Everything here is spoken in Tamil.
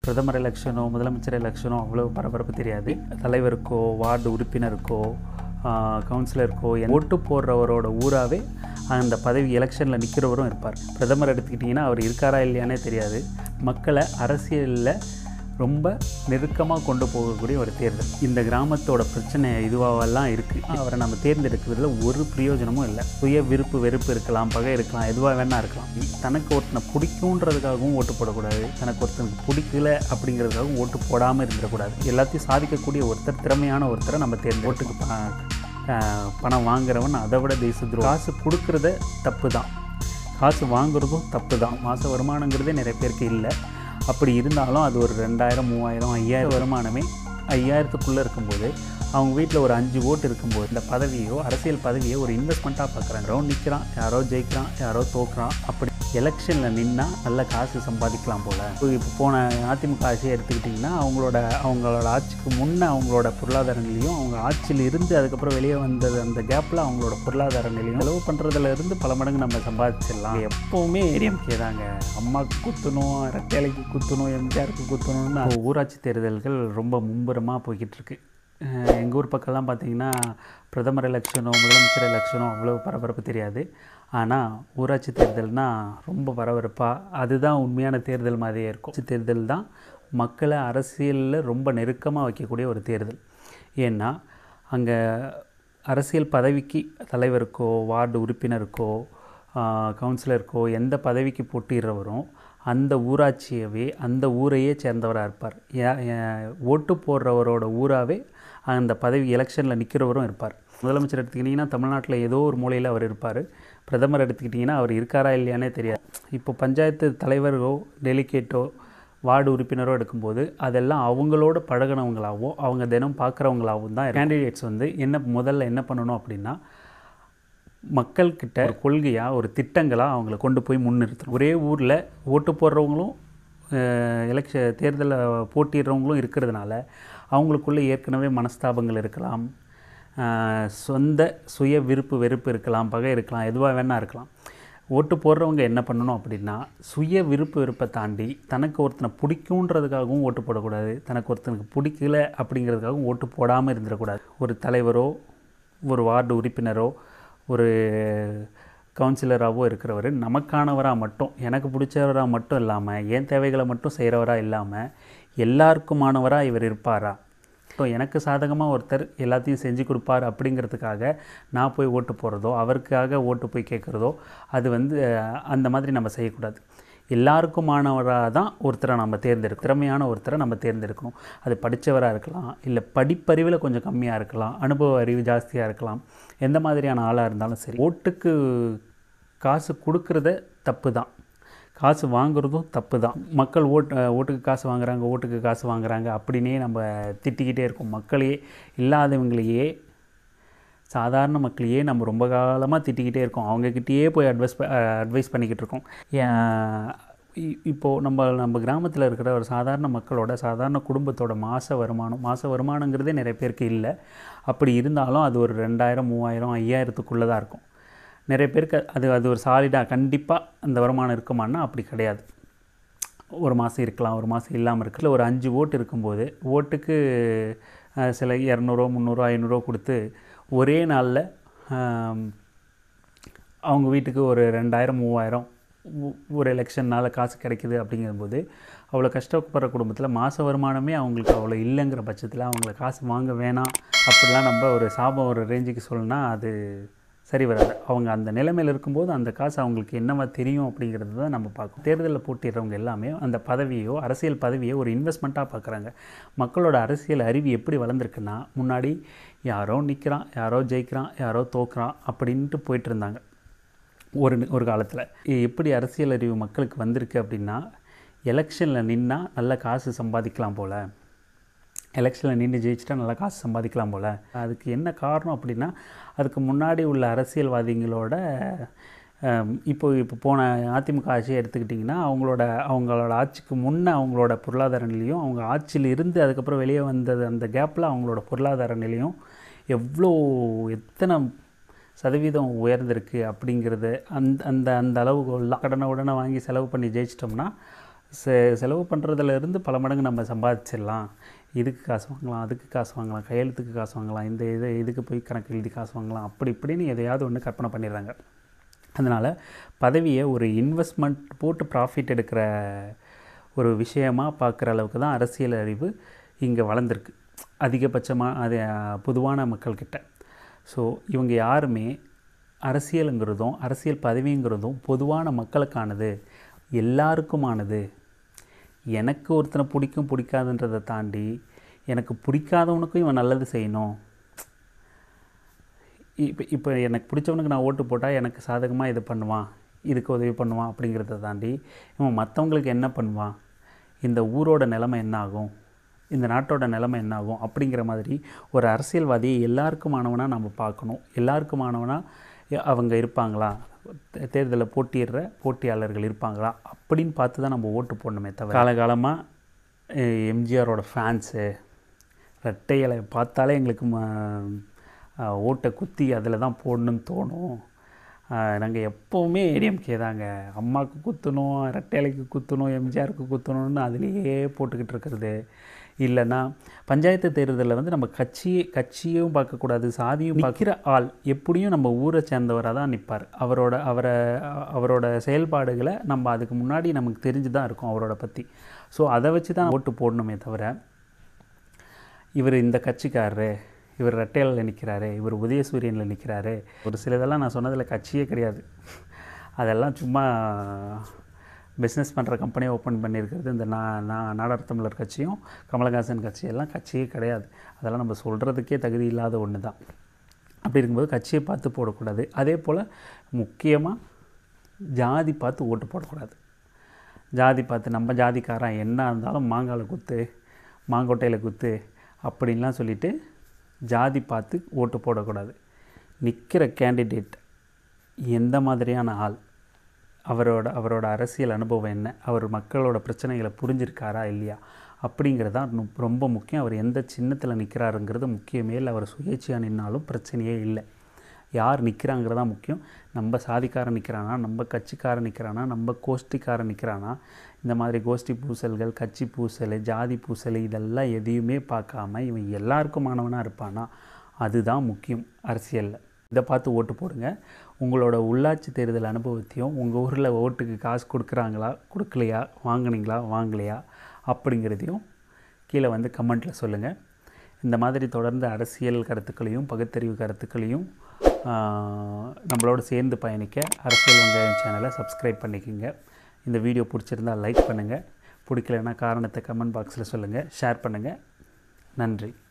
பிரதமர் எலெக்ஷனோ முதலமைச்சர் எலெக்ஷனோ அவ்வளோ பரபரப்பு தெரியாது தலைவருக்கோ வார்டு உறுப்பினருக்கோ ஆஹ், கவுன்சிலருக்கோ என் ஓட்டு போடுறவரோட ஊராகவே அந்த பதவி எலெக்ஷனில் நிற்கிறவரும் இருப்பார் பிரதமர் எடுத்துக்கிட்டிங்கன்னா அவர் இருக்காரா இல்லையானே தெரியாது மக்களை அரசியலில் ரொம்ப நெருக்கமாக கொண்டு போகக்கூடிய ஒரு தேர்தல் இந்த கிராமத்தோட பிரச்சனை இதுவாகலாம் இருக்குது அவரை நம்ம தேர்ந்தெடுக்கிறதுல ஒரு பிரயோஜனமும் இல்லை சுய விருப்பு வெறுப்பு இருக்கலாம் பகை இருக்கலாம் எதுவாக வேணா இருக்கலாம் தனக்கு ஒருத்தனை பிடிக்குன்றதுக்காகவும் ஓட்டு போடக்கூடாது தனக்கு ஒருத்தனுக்கு பிடிக்கல அப்படிங்கிறதுக்காகவும் ஓட்டு போடாமல் இருந்துடக்கூடாது எல்லாத்தையும் சாதிக்கக்கூடிய ஒருத்தர் திறமையான ஒருத்தரை நம்ம தேர்ந்து ஓட்டுக்கு ப- அஹ் பணம் வாங்குறவன் அதை விட தேச துரோகம் காசு கொடுக்கறத தப்பு தான் காசு வாங்குறதும் தப்பு தான் மாத வருமானங்கிறதே நிறைய பேருக்கு இல்லை அப்படி இருந்தாலும் அது ஒரு ரெண்டாயிரம் மூவாயிரம் ஐயாயிரம் வருமானமே ஐயாயிரத்துக்குள்ளே இருக்கும்போது அவங்க வீட்டில் ஒரு அஞ்சு ஓட்டு இருக்கும்போது இந்த பதவியோ அரசியல் பதவியோ ஒரு இன்வெஸ்ட்மெண்ட்டாக பார்க்குறாங்க யாரோ நிற்கிறான் யாரோ ஜெயிக்கிறான் யாரோ தோக்குறான் அப்படி எலெக்ஷனில் நின்னா நல்ல காசு சம்பாதிக்கலாம் போல் இப்போ போன அதிமுக ஆட்சியை எடுத்துக்கிட்டிங்கன்னா அவங்களோட அவங்களோட ஆட்சிக்கு முன்னே அவங்களோட பொருளாதார நிலையும் அவங்க ஆட்சியில் இருந்து அதுக்கப்புறம் வெளியே வந்தது அந்த கேப்பில் அவங்களோட பொருளாதார நிலையும் செலவு பண்ணுறதுல இருந்து பல மடங்கு நம்ம சம்பாதிச்சிடலாம் எப்போவுமே ஏடிஎம்கே தாங்க அம்மாவுக்கு குத்தணும் ரெட்டைலைக்கு குத்தணும் எம்ஜிஆருக்கு குத்தணும்னு இப்போ ஊராட்சி தேர்தல்கள் ரொம்ப மும்முரமாக போய்கிட்டு இருக்கு எங்கள் ஊர் பக்கம்லாம் பார்த்தீங்கன்னா பிரதமர் எலெக்ஷனோ முதலமைச்சர் எலெக்ஷனோ அவ்வளோ பரபரப்பு தெரியாது ஆனால் ஊராட்சி தேர்தல்னால் ரொம்ப பரபரப்பாக அதுதான் உண்மையான தேர்தல் மாதிரியே இருக்கும் ஊராட்சி தேர்தல் தான் மக்களை அரசியலில் ரொம்ப நெருக்கமாக வைக்கக்கூடிய ஒரு தேர்தல் ஏன்னா அங்கே அரசியல் பதவிக்கு தலைவருக்கோ வார்டு உறுப்பினருக்கோ ஆஹ், கவுன்சிலருக்கோ எந்த பதவிக்கு போட்டிடுறவரும் அந்த ஊராட்சியவே அந்த ஊரையே சேர்ந்தவராக இருப்பார் ஏ- ஏ- ஓட்டு போடுறவரோட ஊராகவே அந்த பதவி எலெக்ஷனில் நிற்கிறவரும் இருப்பார் முதலமைச்சர் எடுத்துக்கிட்டிங்கன்னா தமிழ்நாட்டில் ஏதோ ஒரு மூலையில் அவர் இருப்பார் பிரதமர் எடுத்துக்கிட்டிங்கன்னா அவர் இருக்காரா இல்லையானே தெரியாது இப்போ பஞ்சாயத்து தலைவரோ டெலிகேட்டோ வார்டு உறுப்பினரோ எடுக்கும்போது அதெல்லாம் அவங்களோட பழகுனவங்களாகவும் அவங்க தினம் பார்க்குறவங்களாகவும் தான் கேண்டிடேட்ஸ் வந்து என்ன முதல்ல என்ன பண்ணணும் அப்படின்னா மக்கள்கிட்ட ஒரு கொள்கையாக ஒரு திட்டங்களாக அவங்கள கொண்டு போய் முன்னிறுத்தணும் ஒரே ஊரில் ஓட்டு போடுறவங்களும் எலெக்ஷன் தேர்தலில் போட்டிடுறவங்களும் இருக்கிறதுனால அவங்களுக்குள்ள ஏற்கனவே மனஸ்தாபங்கள் இருக்கலாம் அஹ், சொந்த சுய விருப்பு வெறுப்பு இருக்கலாம் பகை இருக்கலாம் எதுவாக வேணா இருக்கலாம் ஓட்டு போடுறவங்க என்ன பண்ணணும் அப்படின்னா சுய விருப்பு வெறுப்பை தாண்டி தனக்கு ஒருத்தனை பிடிக்குன்றதுக்காகவும் ஓட்டு போடக்கூடாது தனக்கு ஒருத்தனுக்கு பிடிக்கல அப்படிங்கிறதுக்காகவும் ஓட்டு போடாமல் இருந்துடக்கூடாது ஒரு தலைவரோ ஒரு வார்டு உறுப்பினரோ ஒரு கவுன்சிலராகவோ இருக்கிறவர் நமக்கானவராக மட்டும் எனக்கு பிடிச்சவராக மட்டும் இல்லாமல் என் தேவைகளை மட்டும் செய்கிறவராக இல்லாமல் எல்லாருக்குமானவராக இவர் இருப்பாரா இப்போ எனக்கு சாதகமாக ஒருத்தர் எல்லாத்தையும் செஞ்சு கொடுப்பார் அப்படிங்கிறதுக்காக நான் போய் ஓட்டு போடுறதோ அவருக்காக ஓட்டு போய் கேட்குறதோ அது வந்து அஹ், அந்த மாதிரி நம்ம செய்யக்கூடாது எல்லாருக்குமானவராக தான் ஒருத்தரை நம்ம தேர்ந்தெடுக்கணும் திறமையான ஒருத்தரை நம்ம தேர்ந்தெடுக்கணும் அது படித்தவராக இருக்கலாம் இல்லை படிப்பறிவில் கொஞ்சம் கம்மியாக இருக்கலாம் அனுபவ அறிவு ஜாஸ்தியாக இருக்கலாம் எந்த மாதிரியான ஆளாக இருந்தாலும் சரி ஓட்டுக்கு காசு கொடுக்கறத தப்பு தான் காசு வாங்குறதும் தப்பு தான் மக்கள் ஓட் அஹ் ஓட்டுக்கு காசு வாங்குறாங்க ஓட்டுக்கு காசு வாங்குறாங்க அப்படின்னே நம்ம திட்டிக்கிட்டே இருக்கோம் மக்களையே இல்லாதவங்களையே சாதாரண மக்களையே நம்ம ரொம்ப காலமாக திட்டிக்கிட்டே இருக்கோம் அவங்கக்கிட்டேயே போய் அட்வைஸ் அட்வைஸ் பண்ணிக்கிட்டு இருக்கோம் ஏன் இ- இப்போது நம்ம நம்ம கிராமத்தில் இருக்கிற ஒரு சாதாரண மக்களோட சாதாரண குடும்பத்தோட மாத வருமானம் மாத வருமானங்கிறதே நிறைய பேருக்கு இல்லை அப்படி இருந்தாலும் அது ஒரு ரெண்டாயிரம் மூவாயிரம் ஐயாயிரத்துக்குள்ளே தான் இருக்கும் நிறைய பேருக்கு அது அது ஒரு சாலிடாக கண்டிப்பாக அந்த வருமானம் இருக்குமான்னா அப்படி கிடையாது ஒரு மாதம் இருக்கலாம் ஒரு மாதம் இல்லாமல் இருக்கலாம் இல்ல ஒரு அஞ்சு ஓட்டு இருக்கும்போது ஓட்டுக்கு அஹ், சில இரநூறுவா முந்நூறுவா ஐநூறுரூவா கொடுத்து ஒரே நாளில் அவங்க வீட்டுக்கு ஒரு ரெண்டாயிரம் மூவாயிரம் ஒ- ஒரு எலெக்ஷன்னால் காசு கிடைக்குது அப்படிங்கும்போது அவ்வளோ கஷ்டப்படுற குடும்பத்தில் மாத வருமானமே அவங்களுக்கு அவ்வளோ இல்லைங்கிற பட்சத்தில் அவங்கள காசு வாங்க வேணாம் அப்படிலாம் நம்ம ஒரு சாபம் ஒரு ரேஞ்சுக்கு சொல்லணும்னா அது சரி வராது அவங்க அந்த நிலைமையில் இருக்கும்போது அந்த காசு அவங்களுக்கு என்னவா தெரியும் அப்படிங்கிறது தான் நம்ம பார்க்கணும் தேர்தலில் போட்டிடுறவங்க எல்லாமே அந்த பதவியோ அரசியல் பதவியோ ஒரு இன்வெஸ்ட்மெண்ட்டாக பார்க்குறாங்க மக்களோட அரசியல் அறிவு எப்படி வளர்ந்துருக்குன்னா முன்னாடி யாரோ நிற்கிறான் யாரோ ஜெயிக்கிறான் யாரோ தோக்குறான் அப்படின்ட்டு போயிட்டு இருந்தாங்க ஒரு ஒரு காலத்தில் எப்படி அரசியல் அறிவு மக்களுக்கு வந்திருக்கு அப்படின்னா எலெக்ஷனில் நின்னா நல்ல காசு சம்பாதிக்கலாம் போல் எலெக்ஷனில் நின்று ஜெயிச்சிட்டா நல்லா காசு சம்பாதிக்கலாம் போல் அதுக்கு என்ன காரணம் அப்படின்னா அதுக்கு முன்னாடி உள்ள அரசியல்வாதிகளோட அம், இப்போ இப்போ போன அதிமுக ஆட்சியை எடுத்துக்கிட்டிங்கன்னா அவங்களோட அவங்களோட ஆட்சிக்கு முன்னே அவங்களோட பொருளாதார நிலையும் அவங்க ஆட்சியில் இருந்து அதுக்கப்புறம் வெளியே வந்தது அந்த கேப்பில் அவங்களோட பொருளாதார நிலையும் எவ்வளோ எத்தனை சதவீதம் உயர்ந்திருக்கு அப்படிங்கிறது அந்த அந்த அந்த அளவுகோல்லாம் கடனை உடனே வாங்கி செலவு பண்ணி ஜெயிச்சிட்டோம்னா செ செலவு பண்ணுறதுலேருந்து பல மடங்கு நம்ம சம்பாதிச்சிடலாம் இதுக்கு காசு வாங்கலாம் அதுக்கு காசு வாங்கலாம் கையெழுத்துக்கு காசு வாங்கலாம் இந்த இது இதுக்கு போய் கணக்கு எழுதி காசு வாங்கலாம் அப்படி இப்படின்னு எதையாவது ஒன்று கற்பனை பண்ணிடுறாங்க அதனால் பதவியை ஒரு இன்வெஸ்ட்மெண்ட் போட்டு ப்ராஃபிட் எடுக்கிற ஒரு விஷயமாக பார்க்குற அளவுக்கு தான் அரசியல் அறிவு இங்கே வளர்ந்துருக்கு அதிகபட்சமாக அது பொதுவான மக்கள்கிட்ட ஸோ இவங்க யாருமே அரசியலுங்கிறதும் அரசியல் பதவிங்கிறதும் பொதுவான மக்களுக்கானது எல்லாருக்குமானது எனக்கு ஒருத்தனை பிடிக்கும் பிடிக்காதுன்றதை தாண்டி எனக்கு பிடிக்காதவனுக்கும் இவன் நல்லது செய்யணும் இப்போ இப்போ எனக்கு பிடிச்சவனுக்கு நான் ஓட்டு போட்டால் எனக்கு சாதகமாக இது பண்ணுவான் இதுக்கு உதவி பண்ணுவான் அப்படிங்கிறத தாண்டி இவன் மற்றவங்களுக்கு என்ன பண்ணுவான் இந்த ஊரோட நிலைமை என்ன ஆகும் இந்த நாட்டோட நிலைமை என்ன ஆகும் அப்படிங்கிற மாதிரி ஒரு அரசியல்வாதியை எல்லாருக்குமானவனாக நம்ம பார்க்கணும் எல்லாருக்குமானவனாக அவங்க இருப்பாங்களா தேர்தலில் போட்டியிடுற போட்டியாளர்கள் இருப்பாங்களா அப்படின்னு பார்த்து தான் நம்ம ஓட்டு போடணுமே தவிர காலகாலமாக எம்ஜிஆரோட ஃபேன்ஸு ரெட்டை இலை பார்த்தாலே எங்களுக்கு ஓட்டை குத்தி அதில் தான் போடணும்னு தோணும் நாங்கள் எப்போவுமே ஏடிஎம்கே தாங்க அம்மாவுக்கு குத்தணும் ரெட்டைலைக்கு குத்தணும் எம்ஜிஆருக்கு குத்தணும்னு அதுலேயே போட்டுக்கிட்டு இருக்கிறது இல்லைன்னா பஞ்சாயத்து தேர்தலில் வந்து நம்ம கட்சி கட்சியும் பார்க்கக்கூடாது சாதியும் பார்க்குற ஆள் எப்படியும் நம்ம ஊரை சேர்ந்தவராக தான் நிற்பார் அவரோட அவரை அவரோட செயல்பாடுகளை நம்ம அதுக்கு முன்னாடி நமக்கு தெரிஞ்சு தான் இருக்கும் அவரோட பற்றி ஸோ அதை வச்சு தான் ஓட்டு போடணுமே தவிர இவர் இந்த கட்சிக்காரரு இவர் ரெட்டையில் நிற்கிறாரு இவர் உதயசூரியனில் நிற்கிறாரு ஒரு சிலதெல்லாம் நான் சொன்னதில் கட்சியே கிடையாது அதெல்லாம் சும்மா பிஸ்னஸ் பண்ணுற கம்பெனியை ஓப்பன் பண்ணியிருக்கிறது இந்த நான் நான் நாடார் தமிழர் கட்சியும் கமலஹாசன் கட்சியெல்லாம் கட்சியே கிடையாது அதெல்லாம் நம்ம சொல்கிறதுக்கே தகுதி இல்லாத ஒன்று தான் அப்படி இருக்கும்போது கட்சியை பார்த்து போடக்கூடாது அதே போல் முக்கியமாக ஜாதி பார்த்து ஓட்டு போடக்கூடாது ஜாதி பார்த்து நம்ம ஜாதிக்காரன் என்ன இருந்தாலும் மாங்காயில் குத்து மாங்கொட்டையில் குத்து அப்படின்லாம் சொல்லிவிட்டு ஜாதி பார்த்து ஓட்டு போடக்கூடாது நிற்கிற கேண்டிடேட் எந்த மாதிரியான ஆள் அவரோட அவரோட அரசியல் அனுபவம் என்ன அவர் மக்களோட பிரச்சனைகளை புரிஞ்சிருக்காரா இல்லையா அப்படிங்கிறது தான் ரொம்ப முக்கியம் அவர் எந்த சின்னத்தில் நிற்கிறாருங்கிறது முக்கியமே இல்லை அவர் சுயேட்சையாக நின்னாலும் பிரச்சனையே இல்லை யார் நிற்கிறாங்கிறதா முக்கியம் நம்ம சாதிக்காரன் நிற்கிறானா நம்ம கட்சிக்காரன் நிற்கிறானா நம்ம கோஷ்டிக்காரன் நிற்கிறானா இந்த மாதிரி கோஷ்டி பூசல்கள் கட்சி பூசல் ஜாதி பூசல் இதெல்லாம் எதையுமே பார்க்காம இவன் எல்லாருக்குமானவனாக இருப்பானா அதுதான் முக்கியம் அரசியலில் இதை பார்த்து ஓட்டு போடுங்க உங்களோட உள்ளாட்சி தேர்தல் அனுபவத்தையும் உங்கள் ஊரில் ஓட்டுக்கு காசு கொடுக்குறாங்களா கொடுக்கலையா வாங்கினீங்களா வாங்கலையா அப்படிங்கிறதையும் கீழே வந்து கமெண்ட்டில் சொல்லுங்கள் இந்த மாதிரி தொடர்ந்து அரசியல் கருத்துக்களையும் பகுத்தறிவு கருத்துக்களையும் நம்மளோட சேர்ந்து பயணிக்க அரசியல் வெங்காயம் சேனலை சப்ஸ்கிரைப் பண்ணிக்கோங்க இந்த வீடியோ பிடிச்சிருந்தால் லைக் பண்ணுங்கள் பிடிக்கலன்னா காரணத்தை கமெண்ட் பாக்ஸில் சொல்லுங்கள் ஷேர் பண்ணுங்கள் நன்றி